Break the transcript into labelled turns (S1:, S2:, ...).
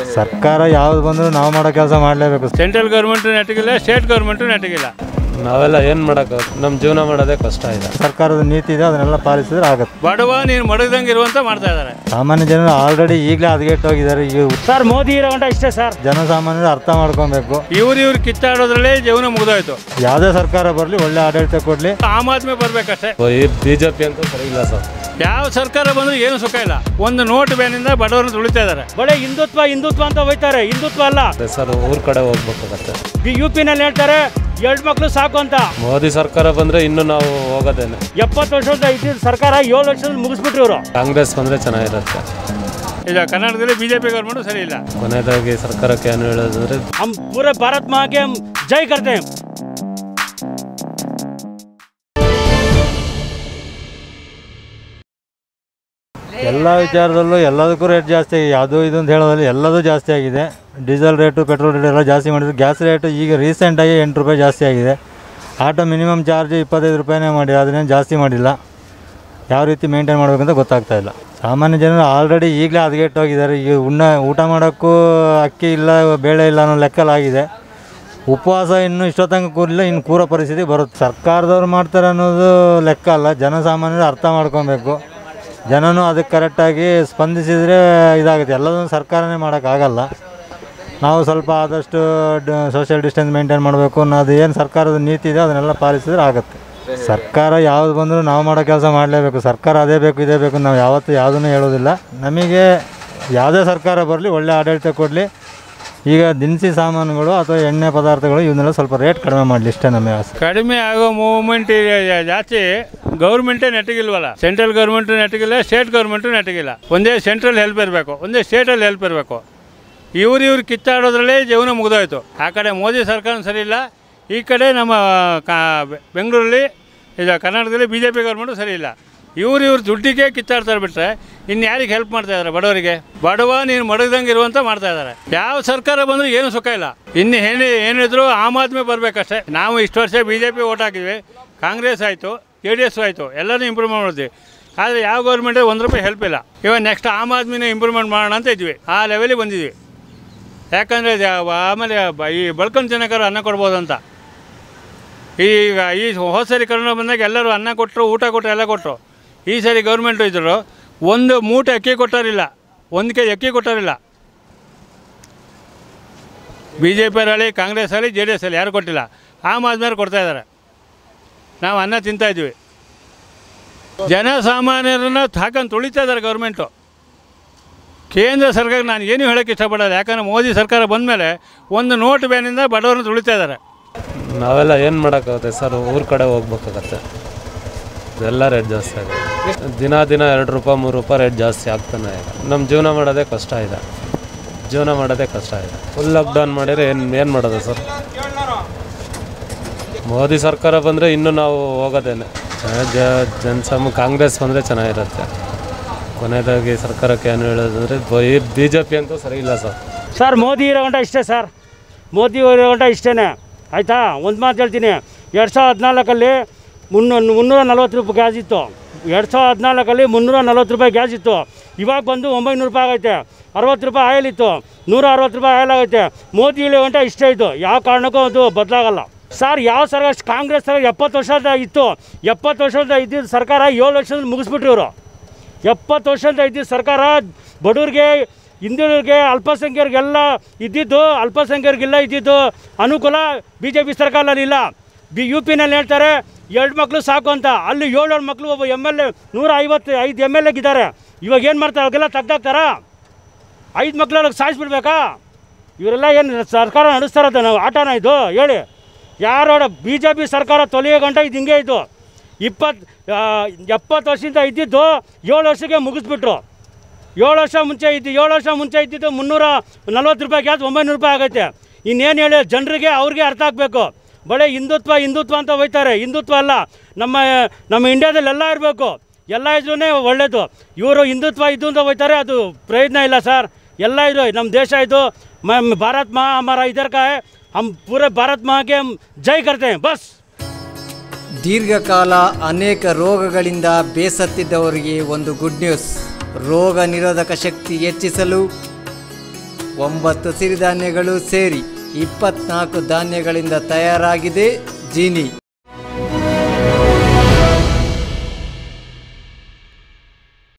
S1: ಸರ್ಕಾರ ಯಾವ್ದು ಬಂದರೂ ನಾವು ಮಾಡೋ ಕೆಲಸ ಮಾಡಲೇಬೇಕು
S2: ಸೆಂಟ್ರಲ್ ಗೌರ್ಮೆಂಟು ನೆಟ್ಟಗಿಲ್ಲ ಸ್ಟೇಟ್ ಗೌರ್ಮೆಂಟು ನೆಟ್ಟಗಿಲ್ಲ
S3: ನಾವೆಲ್ಲ ಏನು ಮಾಡೋಕ್ಕಾಗುತ್ತೆ ನಮ್ಮ ಜೀವನ ಮಾಡೋದೇ ಕಷ್ಟ ಇದೆ
S1: ಸರ್ಕಾರದ ನೀತಿ ಇದೆ ಅದನ್ನೆಲ್ಲ ಪಾಲಿಸಿದ್ರೆ ಆಗುತ್ತೆ
S2: ಬಡವ ನೀನು ಮಡಗ್ದಂಗೆ ಇರುವಂತ ಮಾಡ್ತಾ ಇದ್ದಾರೆ
S1: ಸಾಮಾನ್ಯ ಜನರು ಆಲ್ರೆಡಿ ಈಗಲೇ ಹದಗೆಟ್ಟೋಗಿದ್ದಾರೆ ಈಗ
S4: ಸರ್ ಮೋದಿ ಇರೋ ಗಂಟ ಇಷ್ಟೇ ಸರ್
S1: ಜನಸಾಮಾನ್ಯರು ಅರ್ಥ ಮಾಡ್ಕೊಬೇಕು
S2: ಇವ್ರು ಇವ್ರು ಕಿತ್ತಾಡೋದ್ರಲ್ಲೇ ಜೀವನ ಮುಗಿದೋಯ್ತು
S1: ಯಾವುದೇ ಸರ್ಕಾರ ಬರಲಿ ಒಳ್ಳೆ ಆಡಳಿತ ಕೊಡಲಿ
S2: ಆಮ್ ಆದ್ಮಿ ಬರ್ಬೇಕಷ್ಟೇ
S3: ಈ ಬಿ ಜೆ ಪಿ ಅಂತೂ ಸರಿ ಇಲ್ಲ ಸರ್
S2: ಯಾವ ಸರ್ಕಾರ ಬಂದರೂ ಏನು ಸುಖ ಇಲ್ಲ ಒಂದು ನೋಟ್ ಬ್ಯಾನಿಂದ ಬಡವರನ್ನ ತುಳಿತಾ ಇದ್ದಾರೆ
S4: ಬಳೆ ಹಿಂದುತ್ವ ಹಿಂದುತ್ವ ಅಂತ ಹೋಯ್ತಾರೆ ಹಿಂದುತ್ವ ಅಲ್ಲ
S3: ಅದೇ ಸರ್ ಊರ ಕಡೆ ಹೋಗ್ಬೇಕಾಗತ್ತೆ
S4: ಯು ಪಿನಲ್ಲಿ ಹೇಳ್ತಾರೆ ಎರಡು ಮಕ್ಕಳು ಸಾಕು ಅಂತ
S3: ಮೋದಿ ಸರ್ಕಾರ ಬಂದರೆ ಇನ್ನೂ ನಾವು ಹೋಗೋದೇನೆ
S4: ಎಪ್ಪತ್ತು ವರ್ಷದ ಇದ್ದಿದ್ದ ಸರ್ಕಾರ ಏಳು ವರ್ಷದಲ್ಲಿ ಮುಗಿಸ್ಬಿಟ್ರು ಇವರು
S3: ಕಾಂಗ್ರೆಸ್ ಬಂದರೆ ಚೆನ್ನಾಗಿರುತ್ತೆ
S2: ಈಗ ಕರ್ನಾಟಕದಲ್ಲಿ ಬಿಜೆಪಿ ಗೌರ್ಮೆಂಟ್ ಸರಿ ಇಲ್ಲ
S3: ಕೊನೆಯದಾಗಿ ಸರ್ಕಾರಕ್ಕೆ ಏನು ಹೇಳೋದಂದ್ರೆ
S4: हम पूरे भारत माँ के हम जय करते हैं
S1: ಎಲ್ಲ ವಿಚಾರದಲ್ಲೂ ಎಲ್ಲದಕ್ಕೂ ರೇಟ್ ಜಾಸ್ತಿ ಆಗಿದೆ ಅದು ಇದು ಅಂತ ಹೇಳೋದ್ರಲ್ಲಿ ಎಲ್ಲದೂ ಜಾಸ್ತಿ ಆಗಿದೆ ಡೀಸೆಲ್ ರೇಟು ಪೆಟ್ರೋಲ್ ರೇಟ್ ಎಲ್ಲ ಜಾಸ್ತಿ ಮಾಡಿದ್ರು ಗ್ಯಾಸ್ ರೇಟು ಈಗ ರೀಸೆಂಟಾಗಿ ಎಂಟು ರೂಪಾಯಿ ಜಾಸ್ತಿ ಆಗಿದೆ ಆಟೋ ಮಿನಿಮಮ್ ಚಾರ್ಜ್ ಇಪ್ಪತ್ತೈದು ರೂಪಾಯಿನೇ ಮಾಡಿ ಅದನ್ನೇನು ಜಾಸ್ತಿ ಮಾಡಿಲ್ಲ ಯಾವ ರೀತಿ ಮೇಂಟೈನ್ ಮಾಡಬೇಕಂತ ಗೊತ್ತಾಗ್ತಾ ಇಲ್ಲ ಸಾಮಾನ್ಯ ಜನರು ಆಲ್ರೆಡಿ ಈಗಲೇ ಹದಗೆಟ್ಟೋಗಿದ್ದಾರೆ ಈಗ ಉಣ್ಣ ಊಟ ಮಾಡೋಕ್ಕೂ ಅಕ್ಕಿ ಇಲ್ಲ ಬೇಳೆ ಇಲ್ಲ ಅನ್ನೋ ಲೆಕ್ಕಲಾಗಿದೆ ಉಪವಾಸ ಇನ್ನು ಇಷ್ಟೊತ್ತಂಗೆ ಕೂರಿಲ್ಲ ಇನ್ನು ಕೂರೋ ಪರಿಸ್ಥಿತಿ ಬರುತ್ತೆ ಸರ್ಕಾರದವ್ರು ಮಾಡ್ತಾರೆ ಅನ್ನೋದು ಲೆಕ್ಕ ಅಲ್ಲ ಜನಸಾಮಾನ್ಯರು ಅರ್ಥ ಮಾಡ್ಕೊಬೇಕು ಜನನೂ ಅದಕ್ಕೆ ಕರೆಕ್ಟಾಗಿ ಸ್ಪಂದಿಸಿದರೆ ಇದಾಗುತ್ತೆ ಎಲ್ಲದನ್ನು ಸರ್ಕಾರನೇ ಮಾಡೋಕ್ಕಾಗಲ್ಲ ನಾವು ಸ್ವಲ್ಪ ಆದಷ್ಟು ಸೋಷಿಯಲ್ ಡಿಸ್ಟೆನ್ಸ್ ಮೇಂಟೈನ್ ಮಾಡಬೇಕು ಅನ್ನೋದು ಏನು ಸರ್ಕಾರದ ನೀತಿ ಇದೆ ಅದನ್ನೆಲ್ಲ ಪಾಲಿಸಿದ್ರೆ ಆಗುತ್ತೆ ಸರ್ಕಾರ ಯಾವ್ದು ಬಂದರೂ ನಾವು ಮಾಡೋ ಕೆಲಸ ಮಾಡಲೇಬೇಕು ಸರ್ಕಾರ ಅದೇ ಬೇಕು ಇದೇ ಬೇಕು ನಾವು ಯಾವತ್ತೂ ಯಾವುದನ್ನು ಹೇಳೋದಿಲ್ಲ ನಮಗೆ ಯಾವುದೇ ಸರ್ಕಾರ ಬರಲಿ ಒಳ್ಳೆ ಆಡಳಿತ ಕೊಡಲಿ ಈಗ ದಿನಸಿ ಸಾಮಾನುಗಳು ಅಥವಾ ಎಣ್ಣೆ ಪದಾರ್ಥಗಳು ಇವನ್ನೆಲ್ಲ ಸ್ವಲ್ಪ ರೇಟ್ ಕಡಿಮೆ ಮಾಡಲಿ ಇಷ್ಟೇ ನಮ್ಮ ಆಸೆ
S2: ಕಡಿಮೆ ಆಗೋ ಮೂವ್ಮೆಂಟ್ ಜಾಸ್ತಿ ಗೌರ್ಮೆಂಟೇ ನೆಟ್ಟಗಿಲ್ವಲ್ಲ ಸೆಂಟ್ರಲ್ ಗೌರ್ಮೆಂಟು ನೆಟ್ಟಗಿಲ್ಲ ಸ್ಟೇಟ್ ಗೌರ್ಮೆಂಟು ನೆಟ್ಟಗಿಲ್ಲ ಒಂದೇ ಸೆಂಟ್ರಲ್ ಹೆಲ್ಪ್ ಇರಬೇಕು ಒಂದೇ ಸ್ಟೇಟಲ್ಲಿ ಹೆಲ್ಪ್ ಇರಬೇಕು ಇವ್ರು ಇವ್ರು ಕಿತ್ತಾಡೋದ್ರಲ್ಲೇ ಜೀವನ ಮುಗಿದೋಯ್ತು ಆ ಕಡೆ ಮೋದಿ ಸರ್ಕಾರ ಸರಿ ಇಲ್ಲ ಈ ಕಡೆ ನಮ್ಮ ಕಾ ಬೆಂಗಳೂರಲ್ಲಿ ಇದು ಕರ್ನಾಟಕದಲ್ಲಿ ಬಿ ಜೆ ಪಿ ಗೌರ್ಮೆಂಟು ಸರಿ ಇಲ್ಲ ಇವ್ರು ಇವ್ರು ದುಡ್ಡಿಗೆ ಕಿತ್ತಾಡ್ತಾರೆ ಬಿಟ್ಟರೆ ಇನ್ನು ಯಾರಿಗೆ ಹೆಲ್ಪ್ ಮಾಡ್ತಾ ಇದ್ದಾರೆ ಬಡವರಿಗೆ ಬಡವ ನೀನು ಮಡಗ್ದಂಗೆ ಇರುವಂತ ಮಾಡ್ತಾ ಇದ್ದಾರೆ ಯಾವ ಸರ್ಕಾರ ಬಂದರೂ ಏನು ಸುಖ ಇಲ್ಲ ಇನ್ನು ಏನು ಏನಿದ್ರು ಆಮ್ ಆದ್ಮಿ ಬರಬೇಕಷ್ಟೇ ನಾವು ಇಷ್ಟು ವರ್ಷ ಬಿ ಜೆ ಪಿ ಓಟ್ ಹಾಕಿದ್ವಿ ಕಾಂಗ್ರೆಸ್ ಆಯಿತು ಜೆ ಡಿ ಎಸ್ ಆಯಿತು ಎಲ್ಲನೂ ಇಂಪ್ರೂವ್ಮೆಂಟ್ ಮಾಡಿದ್ವಿ ಆದರೆ ಯಾವ ಗೌರ್ಮೆಂಟ್ ಒಂದು ರೂಪಾಯಿ ಹೆಲ್ಪ್ ಇಲ್ಲ ಇವಾಗ ನೆಕ್ಸ್ಟ್ ಆಮ್ ಆದ್ಮಿನ ಇಂಪ್ರೂವ್ಮೆಂಟ್ ಮಾಡೋಣ ಅಂತ ಇದ್ವಿ ಆ ಲೆವೆಲಿಗೆ ಬಂದಿದ್ವಿ ಯಾಕಂದರೆ ಆಮೇಲೆ ಬ- ಈ ಬಳ್ಕೊಂಡು ಜನಕರು ಅನ್ನ ಕೊಡ್ಬೋದು ಅಂತ ಈಗ ಈ ಹೋದ ಸರಿ ಕರೋನಾ ಬಂದಾಗ ಎಲ್ಲರೂ ಅನ್ನ ಕೊಟ್ಟರು ಊಟ ಕೊಟ್ಟರು ಎಲ್ಲ ಕೊಟ್ಟರು ಈ ಸರಿ ಗೌರ್ಮೆಂಟು ಇದ್ದರು ಒಂದು ಮೂಟೆ ಅಕ್ಕಿ ಕೊಟ್ಟಾರಿಲ್ಲ ಒಂದು ಕೆ ಜಿ ಅಕ್ಕಿ ಕೊಟ್ಟಾರಿಲ್ಲ ಬಿ ಜೆ ಪಿಯವರಲ್ಲಿ ಕಾಂಗ್ರೆಸ್ ಆಗಲಿ ಜೆ ಡಿ ಎಸ್ ಅಲ್ಲಿ ಯಾರು ಕೊಟ್ಟಿಲ್ಲ ಆಮ್ ಆದ್ಮೇಲೆ ಕೊಡ್ತಾ ಇದ್ದಾರೆ ನಾವು ಅನ್ನ ತಿಂತಾ ಇದ್ವಿ ಜನಸಾಮಾನ್ಯರನ್ನ ಹಾಕೊಂಡು ತುಳಿತಾ ಇದ್ದಾರೆ ಗೌರ್ಮೆಂಟು ಕೇಂದ್ರ ಸರ್ಕಾರ ನಾನು ಏನು ಹೇಳೋಕ್ಕೆ ಇಷ್ಟಪಡೋದು ಯಾಕಂದರೆ ಮೋದಿ ಸರ್ಕಾರ ಬಂದಮೇಲೆ ಒಂದು ನೋಟ್ ಬ್ಯಾನಿಂದ ಬಡವರನ್ನ ತುಳಿತಾ ಇದ್ದಾರೆ
S3: ನಾವೆಲ್ಲ ಏನು ಮಾಡೋಕ್ಕಾಗುತ್ತೆ ಸರ್ ಊರ ಕಡೆ ಹೋಗ್ಬೇಕಾಗತ್ತೆ ಎಲ್ಲ ರೇಟ್ ಜಾಸ್ತಿ ಆಗಿದೆ ದಿನ ದಿನ ಎರಡು ರೂಪಾಯಿ ಮೂರು ರೂಪಾಯಿ ರೇಟ್ ಜಾಸ್ತಿ ಆಗ್ತಾನೆ ಇದೆ ನಮ್ಮ ಜೀವನ ಮಾಡೋದೇ ಕಷ್ಟ ಇದೆ ಜೀವನ ಮಾಡೋದೇ ಕಷ್ಟ ಇದೆ ಫುಲ್ ಲಾಕ್ಡೌನ್ ಮಾಡಿದ್ರೆ ಏನು ಏನು ಮಾಡೋದು ಸರ್ ಮೋದಿ ಸರ್ಕಾರ ಬಂದರೆ ಇನ್ನೂ ನಾವು ಹೋಗೋದೇನೆ ಜ ಜನಸಮ ಕಾಂಗ್ರೆಸ್ ಬಂದರೆ ಚೆನ್ನಾಗಿರುತ್ತೆ ಕೊನೆಯದಾಗಿ ಸರ್ಕಾರಕ್ಕೆ ಏನು ಹೇಳೋದಂದರೆ ಈ ಬಿ ಜೆ ಪಿ ಅಂತೂ ಸರಿ ಇಲ್ಲ ಸರ್
S4: ಸರ್ ಮೋದಿ ಇರೋ ಗಂಟ ಇಷ್ಟೇ ಸರ್ ಮೋದಿ ಇರೋ ಗಂಟ ಇಷ್ಟೇ ಆಯಿತಾ ಒಂದು ಮಾತು ಹೇಳ್ತೀನಿ ಎರಡು ಸಾವಿರದ ಹದಿನಾಲ್ಕಲ್ಲಿ ಮುನ್ನೂರು ಮುನ್ನೂರ ನಲ್ವತ್ತು ರೂಪಾಯಿ ಗ್ಯಾಸ್ ಇತ್ತು ಎರಡು ಸಾವಿರದ ಹದಿನಾಲ್ಕಲ್ಲಿ ಮುನ್ನೂರ ನಲ್ವತ್ತು ರೂಪಾಯಿ ಗ್ಯಾಸ್ ಇತ್ತು ಇವಾಗ ಬಂದು ಒಂಬೈನೂರು ರೂಪಾಯಿ ಆಗೈತೆ ಅರವತ್ತು ರೂಪಾಯಿ ಆಯಿಲ್ ಇತ್ತು ನೂರ ಅರವತ್ತು ರೂಪಾಯಿ ಆಯಿಲ್ ಆಗೈತೆ ಮೋದಿ ಇರೋ ಗಂಟ ಇಷ್ಟೇ ಇತ್ತು ಯಾವ ಕಾರಣಕ್ಕೂ ಅದು ಬದಲಾಗಲ್ಲ ಸರ್ ಯಾವ ಸರ್ಕಾರ ಕಾಂಗ್ರೆಸ್ ಸರ್ಕಾರ ಎಪ್ಪತ್ತು ವರ್ಷದ ಇತ್ತು ಎಪ್ಪತ್ತು ವರ್ಷದ ಇದ್ದಿದ್ದ ಸರ್ಕಾರ ಏಳು ವರ್ಷದಲ್ಲಿ ಮುಗಿಸ್ಬಿಟ್ರು ಇವರು ಎಪ್ಪತ್ತು ವರ್ಷದಿಂದ ಇದ್ದಿದ್ದ ಸರ್ಕಾರ ಬಡವ್ರಿಗೆ ಹಿಂದುಳಿದವ್ರಿಗೆ ಅಲ್ಪಸಂಖ್ಯರಿಗೆಲ್ಲ ಇದ್ದಿದ್ದು ಅಲ್ಪಸಂಖ್ಯರಿಗೆಲ್ಲ ಇದ್ದಿದ್ದು ಅನುಕೂಲ ಬಿ ಜೆ ಪಿ ಸರ್ಕಾರದಲ್ಲಿ ಇಲ್ಲ ಬಿ ಯು ಪಿನಲ್ಲಿ ಹೇಳ್ತಾರೆ ಎರಡು ಮಕ್ಕಳು ಸಾಕು ಅಂತ ಅಲ್ಲಿ ಏಳೇಳು ಮಕ್ಕಳು ಒಬ್ಬ ಎಮ್ ಎಲ್ ಎ ನೂರ ಐವತ್ತು ಐದು ಎಮ್ ಎಲ್ ಎಗಿದ್ದಾರೆ ಇವಾಗ ಏನು ಮಾಡ್ತಾರೆ ಅವ್ರಿಗೆಲ್ಲ ತೆಗ್ದಾಕ್ತಾರಾ ಐದು ಮಕ್ಕಳು ಸಾಯಿಸ್ಬಿಡ್ಬೇಕಾ ಇವರೆಲ್ಲ ಏನು ಸರ್ಕಾರ ನಡೆಸ್ತಾರದು ನಾವು ಆಟನ ಇದು ಹೇಳಿ ಯಾರೋಡ ಬಿ ಜೆ ಪಿ ಸರ್ಕಾರ ತೊಲೆಯೋ ಗಂಟ ಇದು ಹಿಂಗೆ ಇತ್ತು ಇಪ್ಪತ್ತು ಎಪ್ಪತ್ತು ವರ್ಷದಿಂದ ಇದ್ದಿದ್ದು ಏಳು ವರ್ಷಕ್ಕೆ ಮುಗಿಸ್ಬಿಟ್ರು ಏಳು ವರ್ಷ ಮುಂಚೆ ಇದ್ದು ಏಳು ವರ್ಷ ಮುಂಚೆ ಇದ್ದಿದ್ದು ಮುನ್ನೂರ ನಲ್ವತ್ತು ರೂಪಾಯಿ ಗ್ಯಾಸ್ ಒಂಬೈನೂರು ರೂಪಾಯಿ ಆಗೈತೆ ಇನ್ನೇನು ಹೇಳಿ ಜನರಿಗೆ ಅವ್ರಿಗೆ ಅರ್ಥ ಆಗಬೇಕು ಬಳೆ ಹಿಂದುತ್ವ ಹಿಂದುತ್ವ ಅಂತ ಹೋಯ್ತಾರೆ ಹಿಂದುತ್ವ ಅಲ್ಲ ನಮ್ಮ ನಮ್ಮ ಇಂಡ್ಯಾದಲ್ಲಿ ಎಲ್ಲ ಇರಬೇಕು ಎಲ್ಲ ಇದ್ರೂ ಒಳ್ಳೆಯದು ಇವರು ಹಿಂದುತ್ವ ಇದು ಅಂತ ಹೋಯ್ತಾರೆ ಅದು ಪ್ರಯೋಜನ ಇಲ್ಲ ಸರ್ ಎಲ್ಲ ಇದು ನಮ್ಮ ದೇಶ ಇದು ಮ ಭಾರತ್ ಮಾ ಹಮಾರ ಇದರ का है हम पूरे भारत माँ के हम जय करते हैं बस
S5: ದೀರ್ಘಕಾಲ ಅನೇಕ ರೋಗಗಳಿಂದ ಬೇಸತ್ತಿದ್ದವರಿಗೆ ಒಂದು ಗುಡ್ ನ್ಯೂಸ್ ರೋಗ ನಿರೋಧಕ ಶಕ್ತಿ ಹೆಚ್ಚಿಸಲು ಒಂಬತ್ತು ಸಿರಿಧಾನ್ಯಗಳು ಸೇರಿ ಇಪ್ಪತ್ನಾಲ್ಕು ಧಾನ್ಯಗಳಿಂದ ತಯಾರಾಗಿದೆ ಜೀನಿ